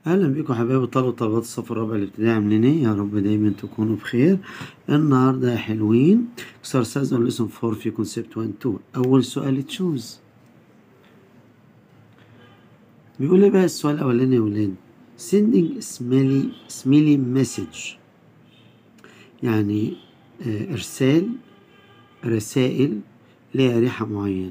اهلا بيكم حبايبي طلبة طلبات الصف الرابع الابتدائي عاملين ايه يا رب دايما تكونوا بخير النهارده يا حلوين اكسرسايز اون ليسون 4 في كونسيبت 1 2 اول سؤال تشوز بيقول ايه بقى السؤال الاولاني يا ولاد sending smelly smelly message يعني آه، ارسال رسائل ليها ريحة معينة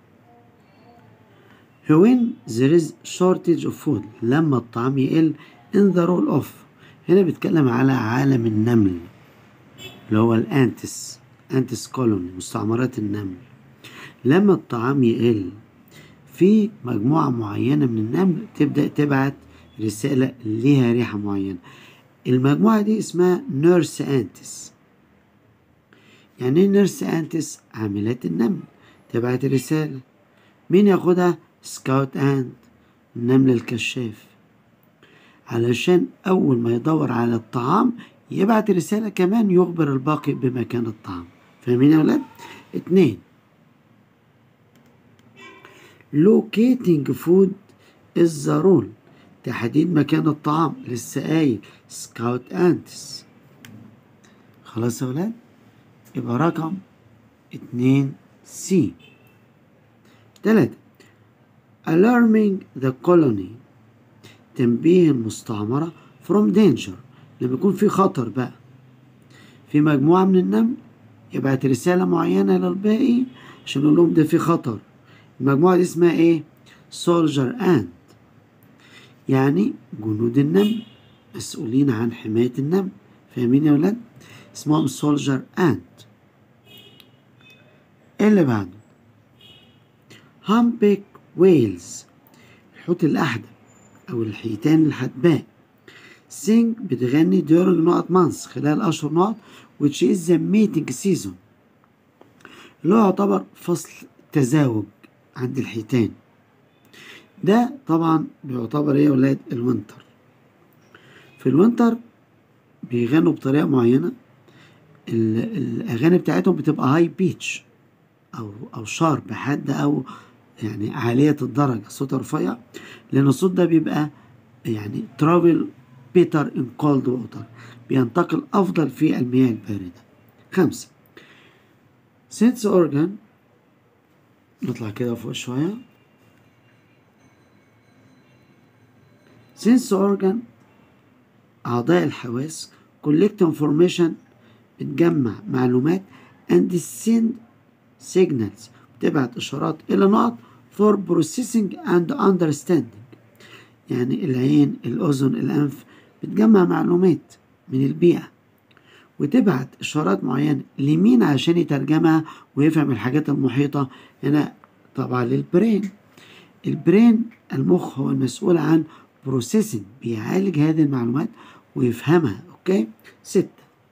when there is shortage of food لما الطعام يقل in the role of هنا بيتكلم على عالم النمل اللي هو الانتس انتس كولوني مستعمرات النمل لما الطعام يقل في مجموعة معينة من النمل تبدأ تبعت رسالة ليها ريحة معينة المجموعة دي اسمها نيرس انتس يعني ايه نيرس انتس عاملات النمل تبعت رسالة مين ياخدها سكاوت اند النمل الكشاف علشان أول ما يدور على الطعام يبعت رسالة كمان يخبر الباقي بمكان الطعام فاهمين يا ولاد؟ اتنين locating food is the rule تحديد مكان الطعام لسه قايل سكاوت انتس خلاص يا ولاد؟ يبقى رقم اتنين سي تلاتة alarming the colony تنبيه المستعمرة from danger لما يكون في خطر بقى في مجموعة من النمل يبعت رسالة معينة للباقي عشان يقول لهم ده في خطر المجموعة دي اسمها ايه؟ soldier ant يعني جنود النمل مسؤولين عن حماية النمل فاهمين يا ولاد؟ اسمهم soldier ant ايه اللي بعده؟ humpback whales الحوت الأحدب أو الحيتان الحدباء sing بتغني during نقط months خلال أشهر نقط which is the mating season اللي هو يعتبر فصل تزاوج عند الحيتان ده طبعا بيعتبر ايه يا ولاد الوينتر في الوينتر بيغنوا بطريقة معينة ال- الأغاني بتاعتهم بتبقى هاي بيتش أو أو شارب حد أو يعني عالية الدرجة صوت رفيع لأن الصوت ده بيبقى يعني ترافل بيتر ان كولد ووتر بينتقل أفضل في المياه الباردة خمسة سينس أورجان نطلع كده فوق شوية سينس أورجان أعضاء الحواس collect information بتجمع معلومات and send signals بتبعت إشارات إلى نقط for processing and understanding يعني العين الأذن الأنف بتجمع معلومات من البيئة وتبعت إشارات معينة لمين عشان يترجمها ويفهم الحاجات المحيطة هنا طبعا للبرين البرين المخ هو المسؤول عن بروسيسنج بيعالج هذه المعلومات ويفهمها أوكي ستة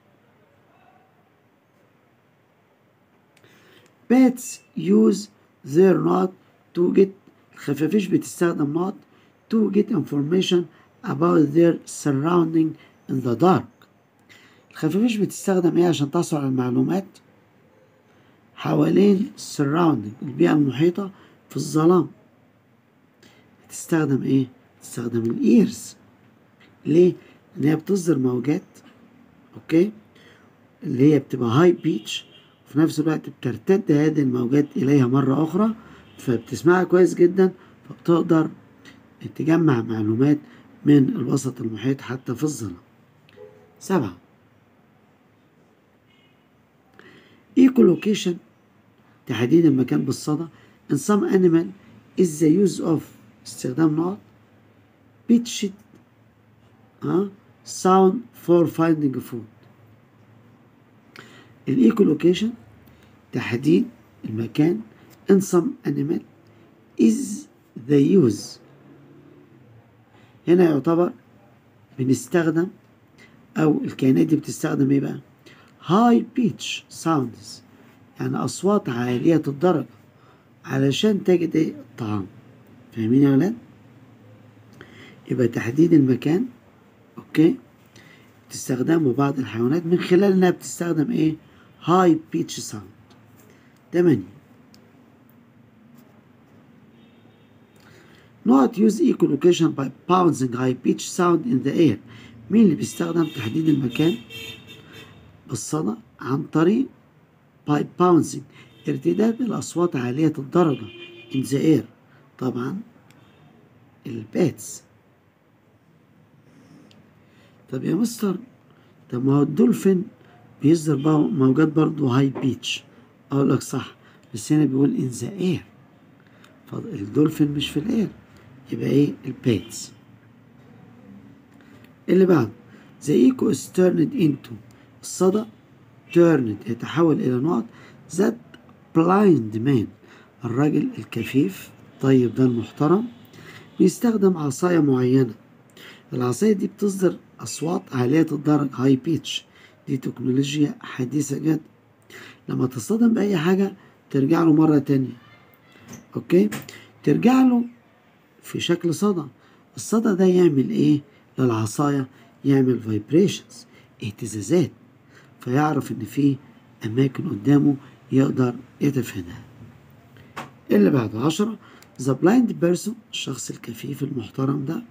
bats use their not to get الخفافيش بتستخدم not to get information about their surrounding in the dark الخفافيش بتستخدم ايه عشان تحصل على المعلومات حوالين surrounding البيئة المحيطة في الظلام بتستخدم ايه بتستخدم الايرز ليه لان هي بتصدر موجات اوكي اللي هي بتبقى هاي بيتش وفي نفس الوقت بترتد هذه الموجات إليها مرة أخرى فبتسمعها كويس جدا فبتقدر تجمع معلومات من الوسط المحيط حتى في الظلام سبعة echolocation تحديد المكان بالصدى in some animal is the use of استخدام نقط pitched uh, sound for finding food الايكولوكيشن تحديد المكان in some animal is the use هنا يعتبر بنستخدم او الكائنات دي بتستخدم ايه بقى high pitch sounds يعني اصوات عالية الدرجة علشان تجد ايه الطعام فاهمين يا ولاد يبقى تحديد المكان اوكي بتستخدمه بعض الحيوانات من خلال انها بتستخدم ايه هاي بيتش ساوند تمانية not use echolocation by bouncing high pitch sound in the air مين اللي بيستخدم تحديد المكان بالصدى عن طريق by bouncing ارتداد الأصوات عالية الدرجة in the air طبعا الباتس طب يا مستر طب ما هو الدولفين بيصدر بقى موجات برضه هاي بيتش اقول لك صح بس هنا بيقول ان ذا اير فالدولفين مش في الاير يبقى ايه الباتس اللي بعد the echo is turned into الصدى turned يتحول إلى نقط that blind man الراجل الكفيف طيب ده المحترم بيستخدم عصاية معينة العصاية دي بتصدر أصوات عالية الدرجة هاي بيتش دي تكنولوجيا حديثة جدا لما تصطدم بأي حاجة ترجع له مرة تانية أوكي ترجع له في شكل صدى الصدى ده يعمل إيه للعصاية يعمل فايبريشنز اهتزازات فيعرف إن في أماكن قدامه يقدر يتفاداها اللي بعده عشرة The blind person الشخص الكفيف المحترم ده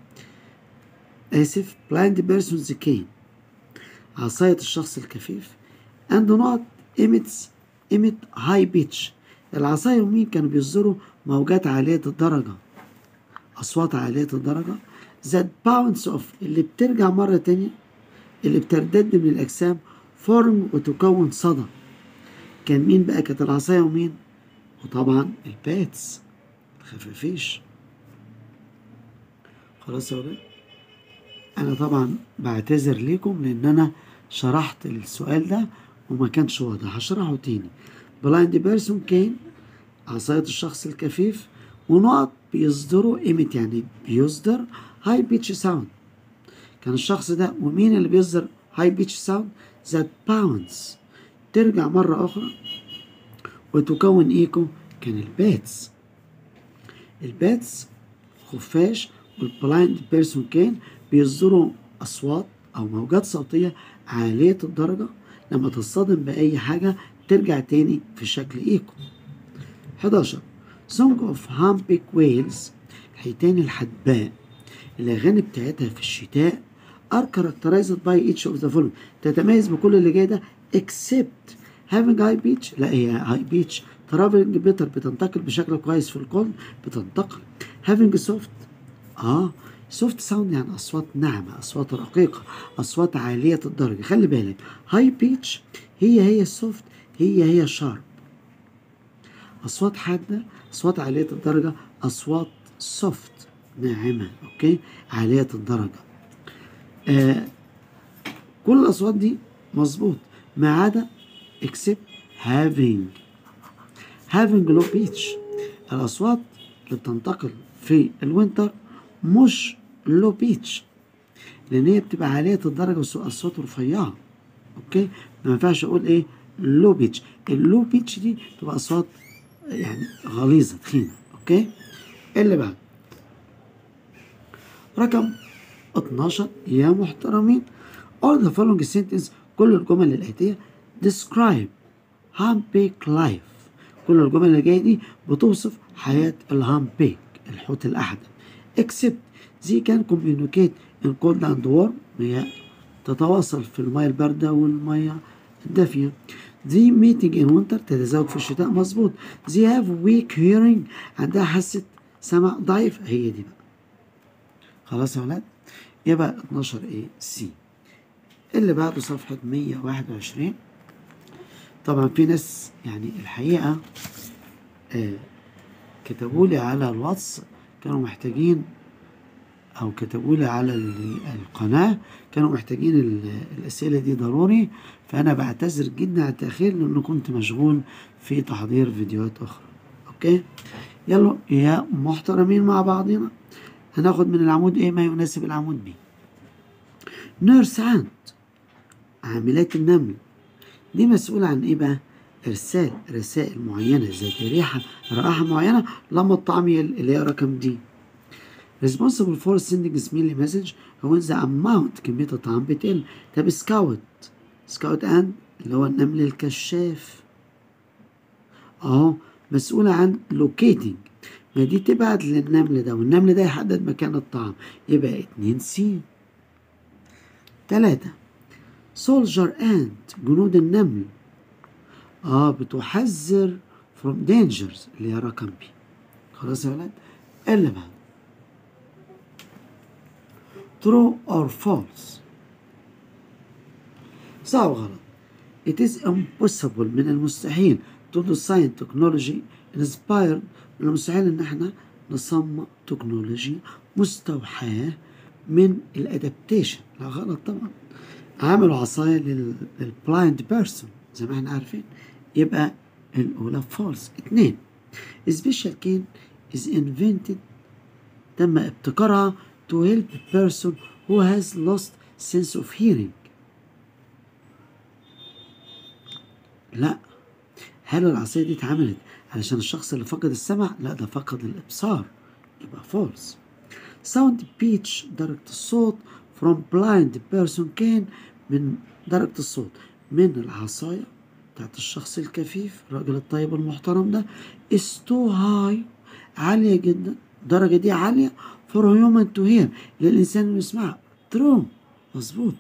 آسف blind person's cane عصاية الشخص الكفيف and not emits emit high pitch العصاية ومين كانوا بيصدروا موجات عالية الدرجة أصوات عالية الدرجة that bounce off اللي بترجع مرة تانية اللي بترتد من الأجسام فورم وتكون صدى كان مين بقى كانت العصاية ومين وطبعا الباتس الخفافيش خلاص يا ولاد انا طبعا بعتذر ليكم لان انا شرحت السؤال ده وما كانش واضح هشرحه تاني بلايند بيرسون كان عصاية الشخص الكفيف ونقط بيصدروا ايمت يعني بيصدر هاي بيتش ساوند كان الشخص ده ومين اللي بيصدر هاي بيتش ساوند ذات باونس ترجع مرة أخرى وتكون ايكو كان الباتس الباتس خفاش والبلايند بيرسون كان بيصدروا أصوات أو موجات صوتية عالية الدرجة لما تصطدم بأي حاجة ترجع تاني في شكل إيكو 11 Song of Humpback Whales الحيتان الحدباء الأغاني بتاعتها في الشتاء are characterized by each of the following تتميز بكل اللي جاي ده except having high pitch لا هي high pitch traveling better بتنتقل بشكل كويس في القلب بتنتقل having soft اه سوفت ساوند يعني اصوات ناعمه اصوات رقيقه اصوات عاليه الدرجه خلي بالك هاي بيتش هي هي السوفت هي هي الشارب اصوات حاده اصوات عاليه الدرجه اصوات سوفت ناعمه اوكي عاليه الدرجه آه كل الاصوات دي مظبوط ما عدا except having having low pitch الاصوات اللي بتنتقل في الوينتر مش لو بيتش لان هي بتبقى عاليه الدرجه والصوت رفيعه اوكي ما ينفعش اقول ايه لو بيتش اللو بيتش دي تبقى اصوات يعني غليظه تخينه اوكي اللي بعد رقم 12 يا محترمين all the following sentence كل الجمل الآتية describe humpback life كل الجمل اللي جاية دي بتوصف حياة الهامبيك الحوت الأحدب except they can communicate in cold and warm هي تتواصل في المياه الباردة والمياه الدافية they meeting in winter تتزوج في الشتاء مظبوط they have weak hearing عندها حاسة سمع ضعيف هي دي بقى خلاص يا ولاد يبقى 12 ايه سي اللي بعده صفحة 121 طبعا في ناس يعني الحقيقة آه كتبوا لي على الواتس كانوا محتاجين او كتبوا لي على القناة كانوا محتاجين الاسئلة دي ضروري فانا بعتذر جدا على التأخير لانه كنت مشغول في تحضير فيديوهات اخرى اوكي يلا يا محترمين مع بعضنا هناخد من العمود ايه ما يناسب العمود بي نيرس عند عاملات النمل دي مسؤولة عن ايه بقى ارسال رسائل معينة ذات ريحة رائحة معينة لما الطعم اللي هي رقم دي responsible for sending smelly message هو the amount كمية الطعام بتقل طب سكاوت سكاوت اند اللي هو النمل الكشاف اهو مسؤولة عن locating ما دي تبعت للنمل ده والنمل ده يحدد مكان الطعام يبقى اتنين سي تلاتة سولجر انت جنود النمل اه بتحذر from dangers اللي هي رقم بي خلاص يا ولاد اللي بعد true or false صح وغلط it is impossible من المستحيل to design technology inspired من المستحيل ان احنا نصمم تكنولوجيا مستوحاة من الادابتيشن لا غلط طبعا عملوا عصاية للبلايند بيرسون زي ما احنا عارفين يبقى الأولى فولس اتنين سبيشال كين is invented تم ابتكارها to help a person who has lost sense of hearing لا هل العصاية دي اتعملت علشان الشخص اللي فقد السمع؟ لا ده فقد الإبصار يبقى فولس ساوند بيتش درجة الصوت from blind person كان من درجة الصوت من العصاية بتاعت الشخص الكفيف الراجل الطيب المحترم ده is too high عالية جدا الدرجة دي عالية for human to hear للإنسان إنه يسمعها true مظبوط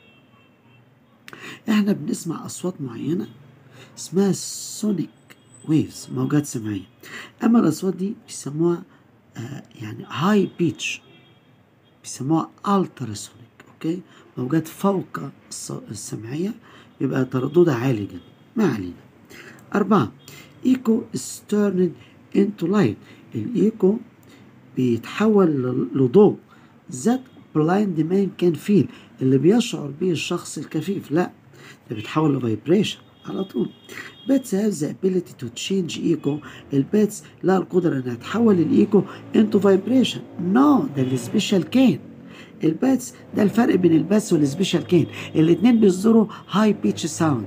احنا بنسمع أصوات معينة اسمها سونيك ويفز موجات سمعية أما الأصوات دي بيسموها آه يعني هاي بيتش بيسموها التراسونيك اوكي موجات فوق السمعية يبقى ترددها عالي جدا ما علينا أربعة ايكو is turned into light الايكو بيتحول لضوء ذات بلايند مان كان فيل اللي بيشعر به الشخص الكفيف لا ده بيتحول لفايبريشن على طول باتس have the ability to change ايكو الباتس لها القدرة انها تحول الايكو into vibration نو no, ده السبيشال كين الباتس ده الفرق بين الباتس والسبيشال كين الاتنين بيصدروا هاي بيتش ساوند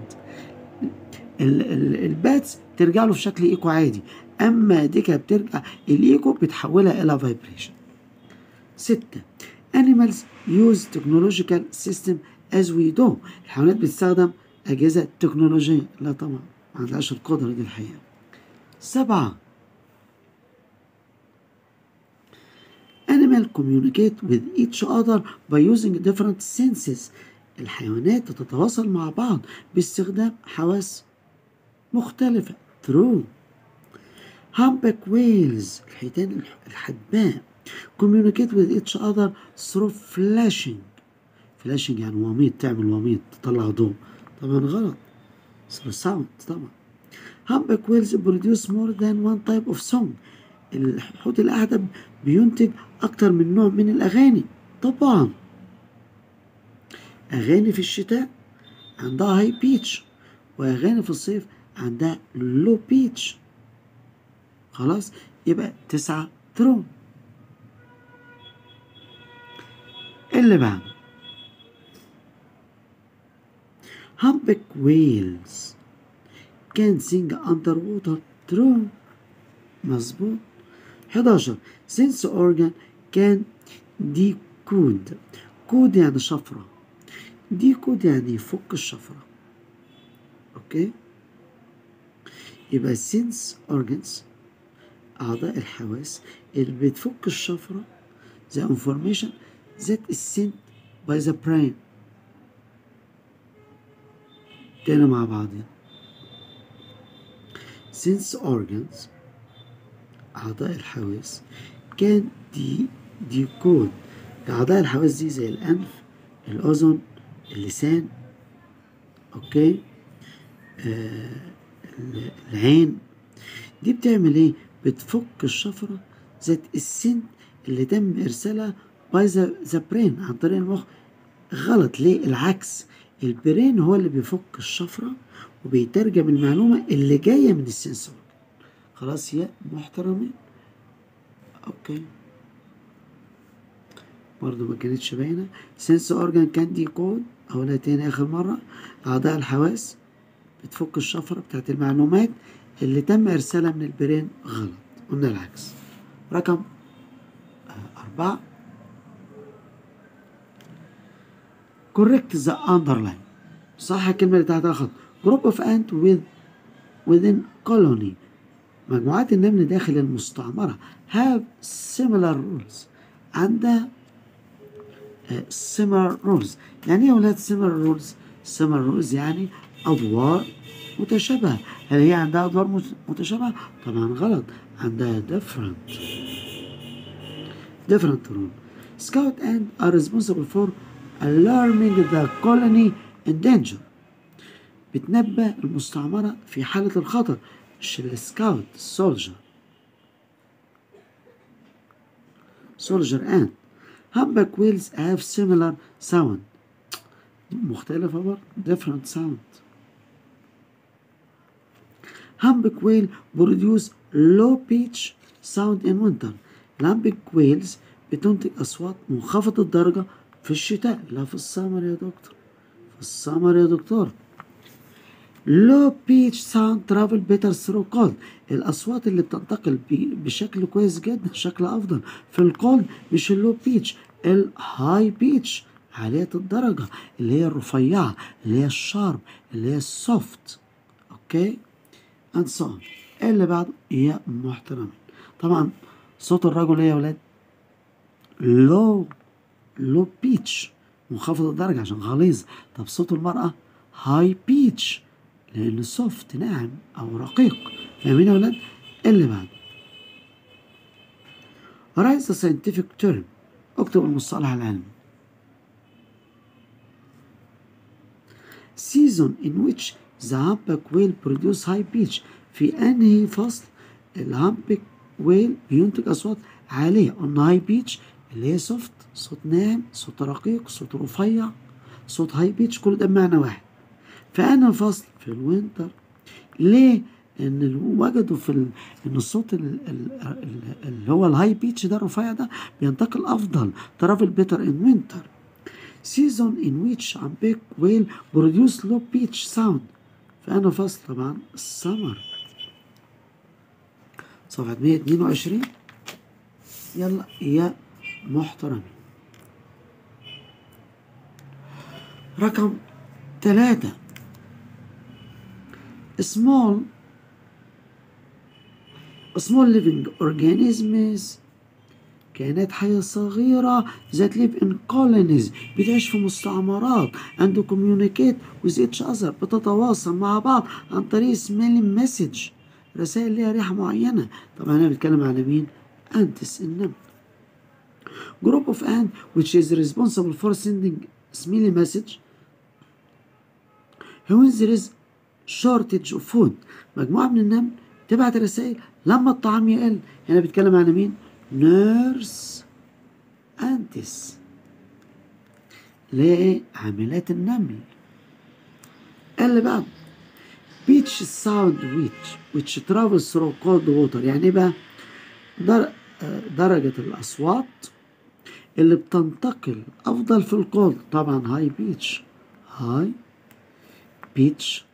الباتس ترجع له في شكل ايكو عادي اما دي كانت بترجع الايكو بتحولها الى فايبريشن ستة animals use technological system as we do الحيوانات بتستخدم أجهزة تكنولوجية لا طبعا ما عندهاش القدرة دي الحقيقة سبعة Animal communicate with each other by using different senses الحيوانات تتواصل مع بعض باستخدام حواس مختلفة true humpback whales الحيتان الحدباء communicate with each other through flashing flashing يعني وميض تعمل وميض تطلع ضوء طبعا غلط ساوند طبعا humpback whales produce more than one type of song الحوت الأعدب بينتج أكتر من نوع من الأغاني طبعا أغاني في الشتاء عندها هاي بيتش وأغاني في الصيف عندها لو بيتش خلاص يبقى تسعة ترو اللي بعده humpback whales can sing underwater true مظبوط 11 sense organ can decode كود يعني شفرة decode يعني يفك الشفرة اوكي يبقى sense organs أعضاء الحواس اللي بتفك الشفرة the information that is sent by the brain تاني مع بعضين sense organs أعضاء الحواس كان دي ديكود أعضاء الحواس دي زي الأنف الأذن اللسان أوكي آه العين دي بتعمل إيه؟ بتفك الشفرة ذات السن اللي تم إرسالها باي ذا برين عن طريق المخ غلط ليه؟ العكس البرين هو اللي بيفك الشفرة وبيترجم المعلومة اللي جاية من السنسور خلاص يا محترمين اوكي برضو ما كانتش باينة سنس اورجان كان دي كود اقولها تاني اخر مرة اعضاء الحواس بتفك الشفرة بتاعت المعلومات اللي تم ارسالها من البرين غلط قلنا العكس رقم أربعة correct the underline صح الكلمة اللي تحتها خط group of ant with within colony مجموعات النمل داخل المستعمرة have similar rules عندها آه، similar rules يعني ايه يا ولاد similar rules similar rules يعني أدوار متشابهة هل هي عندها أدوار مت- متشابهة؟ طبعا غلط عندها different different rule scout and are responsible for alarming the colony in danger بتنبه المستعمرة في حالة الخطر مش السكاوت السولجر soldier and humpback whales have similar sound مختلفة برضه different sound humpback whale produce low pitch sound in winter الهامبك ويلز بتنتج أصوات منخفضة الدرجة في الشتاء لا في السمر يا دكتور في السمر يا دكتور low pitch sound travel better through cold الأصوات اللي بتنتقل ب- بشكل كويس جدا بشكل أفضل في الكولد مش اللو بيتش الهاي بيتش عالية الدرجة اللي هي الرفيعة اللي هي الشارب اللي هي السوفت أوكي and so on اللي بعده يا محترمين طبعا صوت الرجل ايه يا ولاد لو لو بيتش منخفض الدرجة عشان غليظ طب صوت المرأة هاي بيتش لأنه سوفت ناعم أو رقيق فاهمين يا ولاد اللي بعده write the scientific term اكتب المصطلح العلمي season in which the humpback whale produce high pitch في أنهي فصل الهامبك ويل بينتج أصوات عالية قلنا هاي بيتش اللي هي سوفت صوت ناعم صوت رقيق صوت رفيع صوت هاي بيتش كل ده بمعنى واحد فأنا فصل في الوينتر ليه؟ لأن ال- وجدوا في ال... إن الصوت ال... ال... ال... اللي هو الهاي بيتش ده الرفيع ده بينتقل أفضل ترافل بيتر إن وينتر season in which humpback whale produce low pitch sound فأنا فصل طبعا السمر صفحة 122 يلا يا محترمين رقم ثلاثة small small living organisms كائنات حية صغيرة ذات live in colonies بتعيش في مستعمرات and communicate with each other بتتواصل مع بعض عن طريق smelling message رسائل ليها ريحة معينة طبعا أنا بتكلم على مين؟ أنتس النمل group of ant which is responsible for sending smelling message when there is shortage of food مجموعة من النمل تبعت رسائل لما الطعام يقل هنا بيتكلم على مين؟ نيرس أنتس اللي هي إيه؟ عاملات النمل اللي بعد beach sound which which travels through cold water يعني إيه بقى در... آه، درجة الأصوات اللي بتنتقل أفضل في الكولد طبعا هاي بيتش هاي بيتش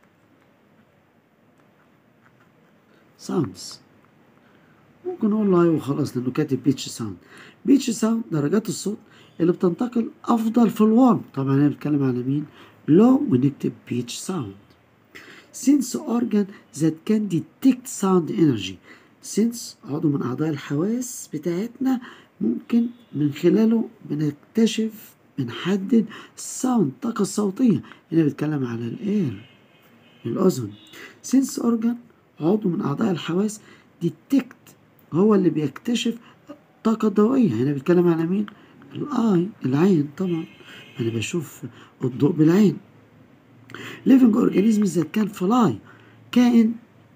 ساوندز ممكن نقول له هاي وخلاص لأنه كاتب بيتش ساوند بيتش ساوند درجات الصوت اللي بتنتقل أفضل في الورم طبعا أنا بتكلم على مين لو ونكتب بيتش ساوند sense organ that can detect sound energy sense عضو من أعضاء الحواس بتاعتنا ممكن من خلاله بنكتشف بنحدد الساوند الطاقة الصوتية هنا بيتكلم على الإير الأذن sense organ عضو من أعضاء الحواس detect هو اللي بيكتشف الطاقة الضوئية هنا بيتكلم على مين؟ الآي العين طبعا أنا بشوف الضوء بالعين living organisms that can fly كائن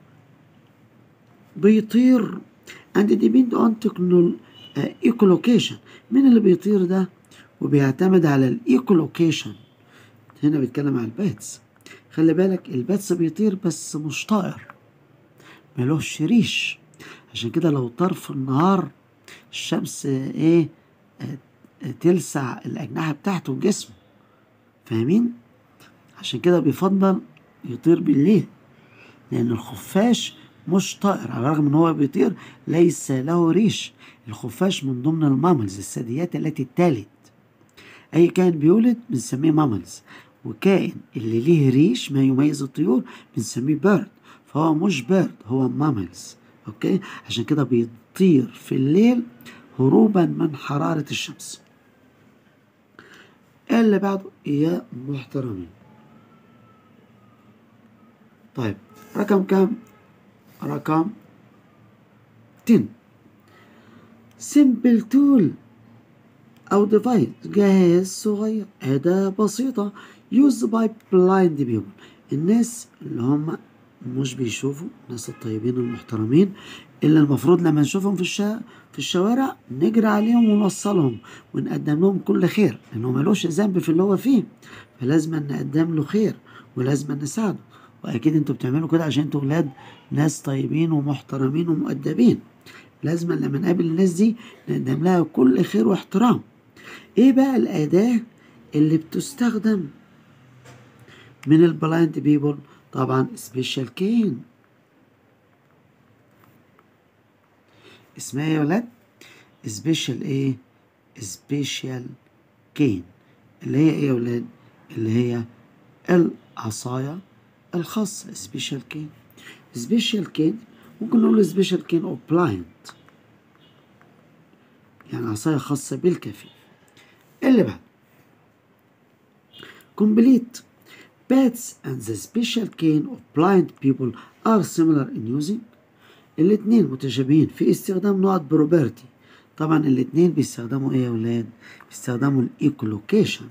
بيطير and depend on techno- آه، echolocation مين اللي بيطير ده وبيعتمد على الايكولوكيشن هنا بيتكلم على الباتس خلي بالك الباتس بيطير بس مش طائر ملوش ريش عشان كده لو طار في النهار الشمس آه، ايه آه، آه، تلسع الأجنحة بتاعته وجسمه فاهمين؟ عشان كده بيفضل يطير بالليل لأن الخفاش مش طائر على الرغم ان هو بيطير ليس له ريش الخفاش من ضمن الماملز الثدييات التي تلد اي كائن بيولد بنسميه ماملز وكائن اللي ليه ريش ما يميز الطيور بنسميه بيرد فهو مش بيرد هو ماملز اوكي عشان كده بيطير في الليل هروبا من حرارة الشمس اللي بعده يا محترمين طيب رقم كام رقم 10 simple tool أو device جهاز صغير أداة بسيطة used by blind people الناس اللي هم مش بيشوفوا الناس الطيبين المحترمين اللي المفروض لما نشوفهم في الشا... في الشوارع نجري عليهم ونوصلهم ونقدم لهم كل خير لأنه ملوش ذنب في اللي هو فيه فلازم نقدم له خير ولازم نساعده وأكيد انتوا بتعملوا كده عشان انتوا ولاد ناس طيبين ومحترمين ومؤدبين لازم لما نقابل الناس دي نقدم لها كل خير واحترام ايه بقى الأداة اللي بتستخدم من البلايند بيبول طبعا سبيشال كين اسمها يا ولاد سبيشال ايه سبيشال كين اللي هي ايه يا ولاد اللي هي العصاية الخاصة سبيشال كين سبيشال كين ممكن نقول سبيشال كين او بلايند يعني عصاية خاصة بالكفيف اللي بعد complete Bats and the special cane of blind people are similar in using الاتنين متشابهين في استخدام نقط بروبرتي طبعا الاتنين بيستخدموا ايه يا ولاد بيستخدموا الايكولوكيشن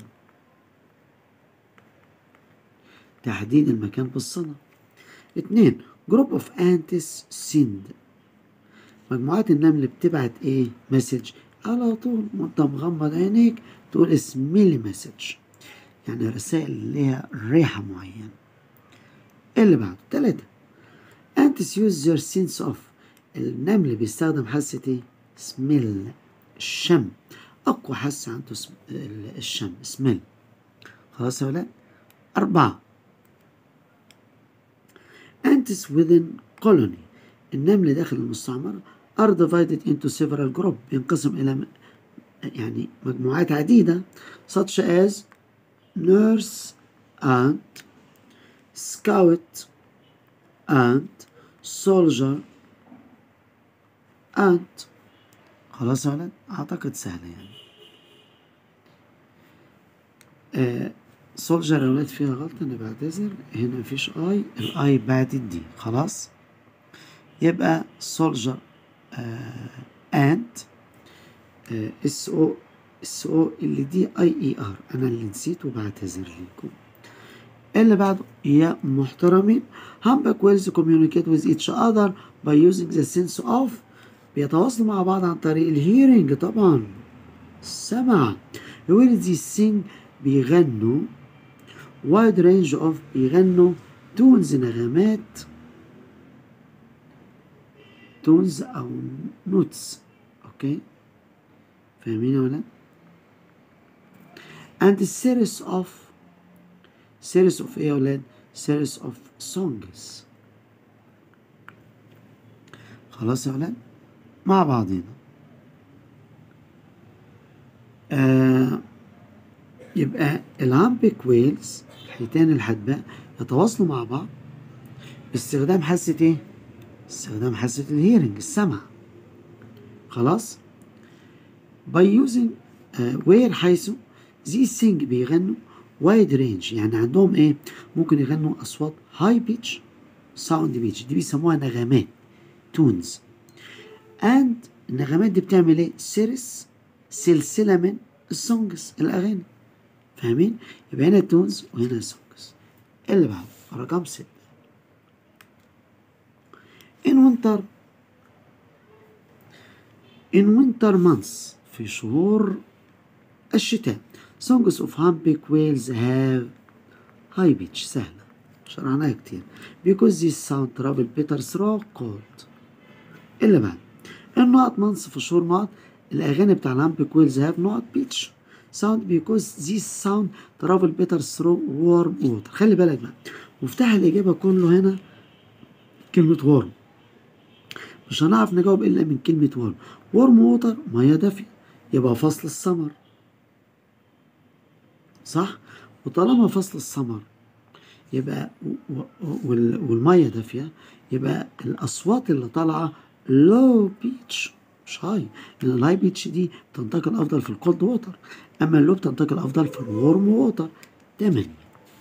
تحديد المكان بالصنع اتنين جروب اوف انتس سند مجموعات النمل بتبعت ايه مسج على طول وانت مغمض عينيك تقول اسميلي مسج يعني رسائل ليها ريحة معينة اللي بعده تلاتة أنتس use their sense of النمل بيستخدم حاسة ايه سميل الشم أقوى حاسة عنده سم... الشم سميل خلاص يا ولاد أربعة Ants within colony النمل داخل المستعمرة are divided into several group بينقسم إلى يعني مجموعات عديدة such as nurse ant scout ant soldier ant خلاص يا ولد اعتقد سهلة يعني آه سولجر يا ولاد فيها غلطة انا بعتذر هنا مفيش اي الاي بعد الدي خلاص يبقى سولجر آه انت اس او اس او اللي دي اي اي ار انا اللي نسيت وبعتذر لكم اللي بعده يا محترمين humpback whales communicate with each other by using the sense of بيتواصلوا مع بعض عن طريق الهيرنج طبعا السمع الويلز sing بيغنوا wide range of بيغنوا تونز نغمات تونز او نوتس اوكي فاهمين يا ولاد and a series of series of ايه يا ولاد series of songs خلاص يا ولاد مع بعضينا آه يبقى الهامبيك ويلز الحيتان الحدباء يتواصلوا مع بعض باستخدام حاسة ايه؟ استخدام حاسة الهيرنج السمع خلاص؟ by using uh, where حيث these sing بيغنوا wide range يعني عندهم ايه؟ ممكن يغنوا أصوات high pitch sound pitch دي بيسموها نغمات تونز and النغمات دي بتعمل ايه؟ سيرس سلسلة من السونجز الأغاني فاهمين؟ يبقى هنا تونز وهنا سونجز اللي بعده رقم ستة in winter in winter months في شهور الشتاء songs of humpback whales have high pitch سهلة شرحناها كتير because this sound travel better through cold اللي بعد النقط منص في شهور نقط الأغاني بتاع الهامبيك ويلز هاف نقط بيتش sound because this sound travel better through warm water خلي بالك بقى مفتاح الإجابة كله هنا كلمة warm مش هنعرف نجاوب إلا من كلمة warm warm water مية دافية يبقى فصل السمر صح وطالما فصل السمر يبقى والميه دافيه يبقى الاصوات اللي طالعه لو بيتش مش هاي لان الهاي بيتش دي تنتقل افضل في الكولد ووتر اما اللو بتنتقل افضل في الورم ووتر تمانية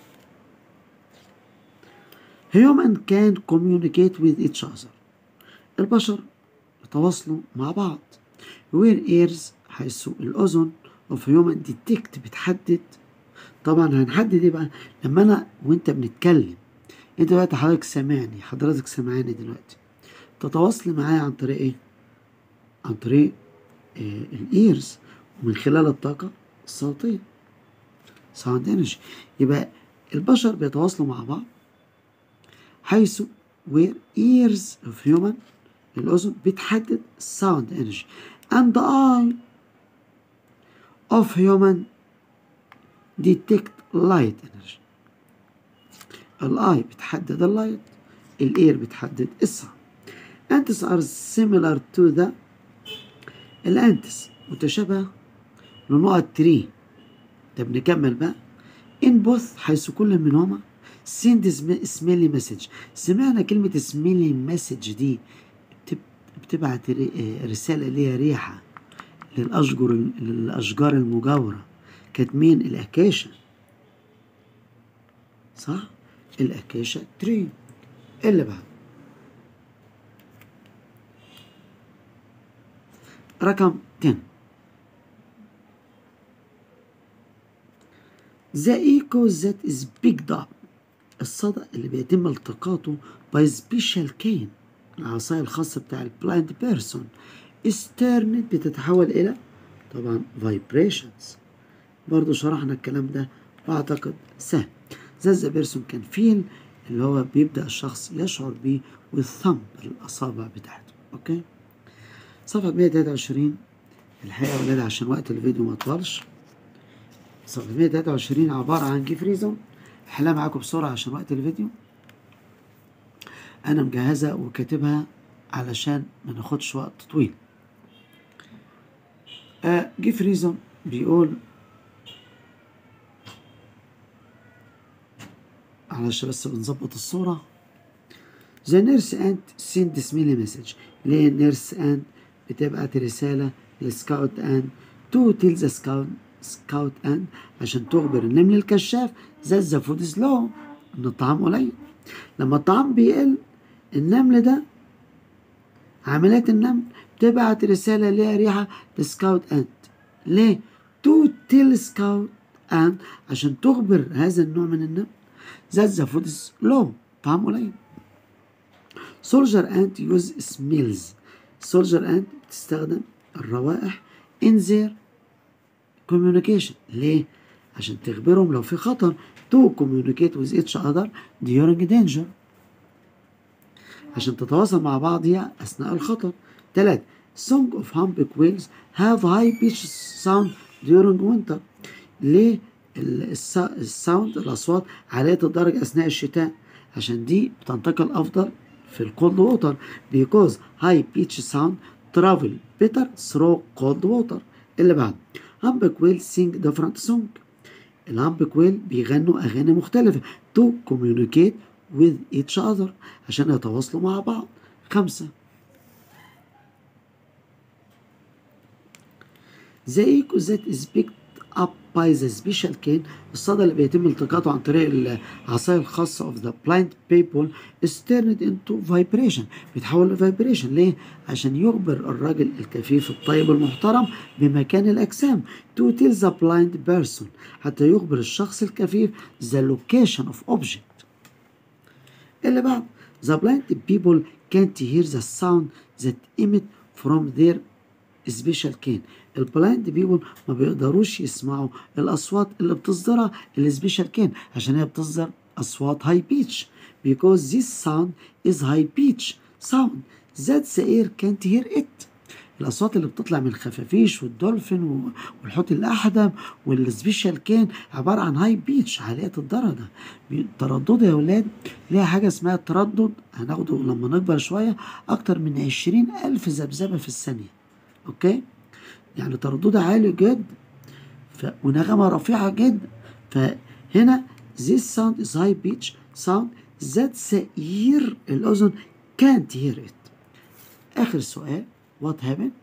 human can communicate with each other البشر يتواصلوا مع بعض where ears حيث الأذن of human detect بتحدد طبعا هنحدد ايه بقى لما انا وانت بنتكلم انت دلوقتي حضرتك سامعني حضرتك سامعاني دلوقتي تتواصلي معايا عن طريق ايه عن طريق آه الايرز ومن خلال الطاقة الصوتية ساوند انرجي يبقى البشر بيتواصلوا مع بعض حيث where ears of human الأذن بتحدد sound energy and the eye of human detect light energy الاي بتحدد اللايت الاير بتحدد الساوند antis are similar to the الانتس متشابهة لنقط 3 طب نكمل بقى in both حيث كل منهما send سميلي مسج سمعنا كلمة سميلي مسج دي بتبعت رسالة ليها ريحة للأشجار للأشجار المجاورة كانت مين الأكاشة صح الأكاشة تري اللي بعد رقم 10 The echo that is picked up الصدى اللي بيتم التقاطه by special cane العصاية الخاصة بتاع البلايند بيرسون استرنت بتتحول إلى طبعا vibrations برضو شرحنا الكلام ده وأعتقد سهل زي بيرسون كان فيل اللي هو بيبدأ الشخص يشعر بيه والثمب الأصابع بتاعته أوكي صفحة 123 الحقيقة يا ولاد عشان وقت الفيديو ما طولش صفحة 123 عبارة عن جيف ريزون احلها معاكم بسرعة عشان وقت الفيديو أنا مجهزها وكاتبها علشان ما ناخدش وقت طويل آه جيف ريزون بيقول علشان بس بنظبط الصورة The nurse aunt sends me a message ليه نيرس aunt بتبعت رسالة للسكاوت aunt to tell the scout سكاوت ان عشان تخبر النمل الكشاف ذات ذا فود سلو ان الطعام قليل لما الطعام بيقل النمل ده عمليات النمل بتبعت رسالة ليها ريحة لسكاوت انت ليه؟ تو تيل سكاوت انت عشان تخبر هذا النوع من النمل ذات ذا فود لو طعام قليل سولجر انت يوز سميلز سولجر انت بتستخدم الروائح in their communication ليه؟ عشان تخبرهم لو في خطر to communicate with each other during danger عشان تتواصل مع بعضها أثناء الخطر تلاتة song of humpback whales have high pitch sound during winter ليه الساوند الأصوات عالية الدرجة أثناء الشتاء عشان دي بتنتقل أفضل في الكولد ووتر because high pitch sound travel better through cold water اللي بعد همبك ويل سينج ديفرنت سونج الهامبك ويل بيغنوا أغاني مختلفة to communicate with each other عشان يتواصلوا مع بعض خمسة The echo that is picked up by the special cane الصدى اللي بيتم التقاطه عن طريق العصاية الخاصة of the blind people is turned into vibration بيتحول لفايبريشن ليه؟ عشان يخبر الراجل الكفيف الطيب المحترم بمكان الأجسام to tell the blind person حتى يخبر الشخص الكفيف the location of object اللي بعد the blind people can't hear the sound that emit from their سبيشال كين البلايند بيبول ما بيقدروش يسمعوا الاصوات اللي بتصدرها السبيشال كين عشان هي بتصدر اصوات هاي بيتش because this sound is high pitch sound that the air can't hear it الاصوات اللي بتطلع من الخفافيش والدولفين والحوت الاحدب والسبيشال كين عباره عن هاي بيتش عاليه الدرجه ترددها يا ولاد ليها حاجه اسمها تردد هناخده لما نكبر شويه اكتر من عشرين الف ذبذبه في الثانيه اوكي يعني ترددها عالي جدا ف... ونغمة رفيعة جدا فهنا this sound is high pitch sound that the ear الأذن can't hear it آخر سؤال what happened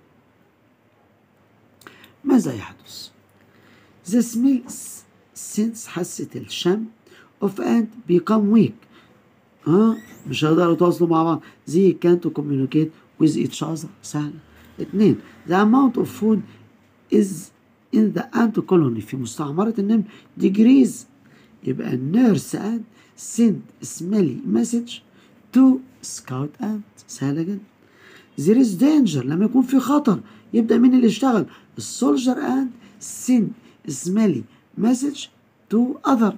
ماذا يحدث the smell sense حاسة الشم of ant become weak ها مش هيقدروا يتواصلوا مع بعض زي can't communicate with each other سهل اتنين the amount of food is in the ant colony في مستعمرة النمل degrees يبقى النيرس ant send smelly message to scout ant سهلة جدا there is danger لما يكون في خطر يبدأ مين اللي يشتغل السولجر ant send smelly message to other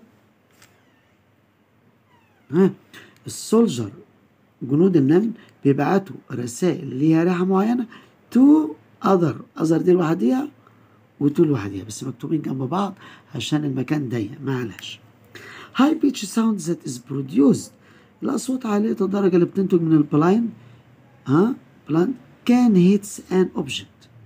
ها السولجر جنود النمل بيبعتوا رسائل ليها ريحة معينة تو أذر أذر دي لوحديها وتو لوحديها بس مكتوبين جنب بعض عشان المكان ضيق معلش هاي بيتش ساوند ذات از بروديوسد الأصوات عالية الدرجة اللي بتنتج من البلاين ها بلاين كان هيتس ان اوبجكت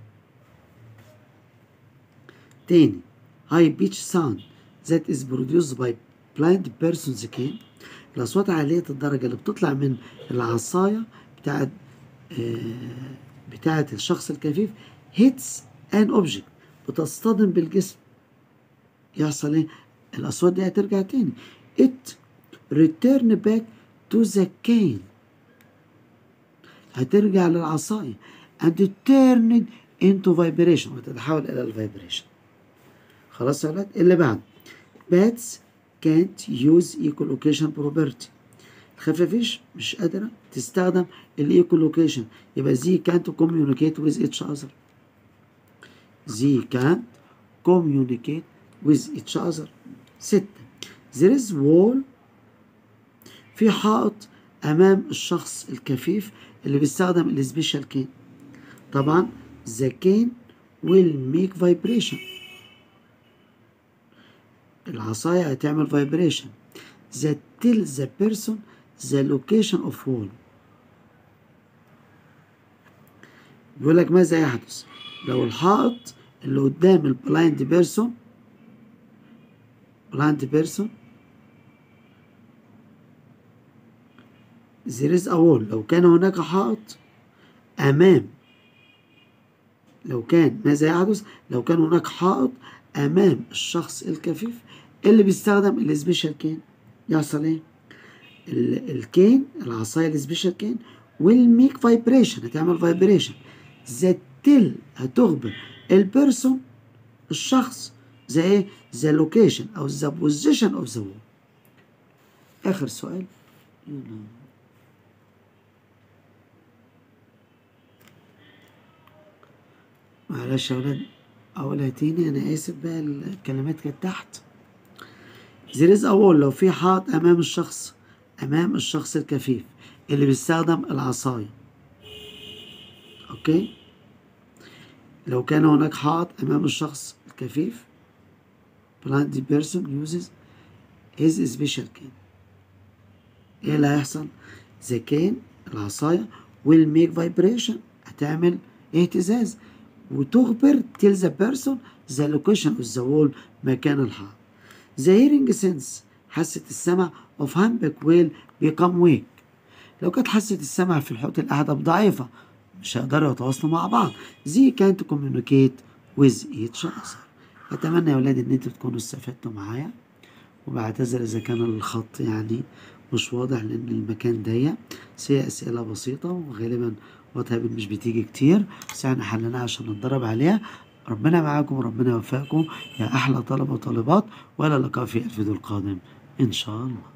تاني هاي بيتش ساوند ذات از بروديوسد باي بلايند بيرسونز كان الأصوات عالية الدرجة اللي بتطلع من العصاية بتاعت آه بتاعت الشخص الكفيف هيتس ان اوبجكت بتصطدم بالجسم يحصل ايه الأصوات دي هترجع تاني it return back to the cane هترجع للعصاية and turn into vibration وتتحول إلى الفايبريشن خلاص يا ولاد اللي بعد bats can't use echolocation property الخفافيش مش قادرة تستخدم الايكولوكيشن يبقى زي can't communicate with each other زي can't communicate with each other ستة there is wall في حائط أمام الشخص الكفيف اللي بيستخدم السبيشال كين طبعا the cane will make vibration العصاية هتعمل vibration that tell the person the location of wall بيقول لك ماذا يحدث لو الحائط اللي قدام البلايند بيرسون بلايند بيرسون there is a wall لو كان هناك حائط أمام لو كان ماذا يحدث لو كان هناك حائط أمام الشخص الكفيف اللي بيستخدم السبيشال كين يحصل ايه الكين العصاية السبيشال كين will make vibration هتعمل vibration that tell هتخبر البيرسون الشخص زي ايه the location او the position of the wall اخر سؤال معلش يا ولاد اقولها تاني انا اسف بقى الكلمات كانت تحت there is a wall لو في حائط امام الشخص امام الشخص الكفيف اللي بيستخدم العصاية اوكي لو كان هناك حائط امام الشخص الكفيف blind person uses his special cane ايه اللي هيحصل the cane العصاية will make vibration هتعمل اهتزاز وتخبر tell the person the location of the wall مكان الحائط the hearing sense حاسة السمع of humpback whale become weak لو كانت حاسة السمع في الحوت الأهدب ضعيفة مش هيقدروا يتواصلوا مع بعض زي كانت communicate with each other أتمنى يا ولاد إن انتوا تكونوا استفدتوا معايا وبعتذر إذا كان الخط يعني مش واضح لأن المكان ضيق بس هي أسئلة بسيطة وغالبا واتهابل مش بتيجي كتير بس احنا حليناها عشان نتدرب عليها ربنا معاكم وربنا يوفقكم يا أحلى طلبة وطالبات وإلى اللقاء في الفيديو القادم إن شاء الله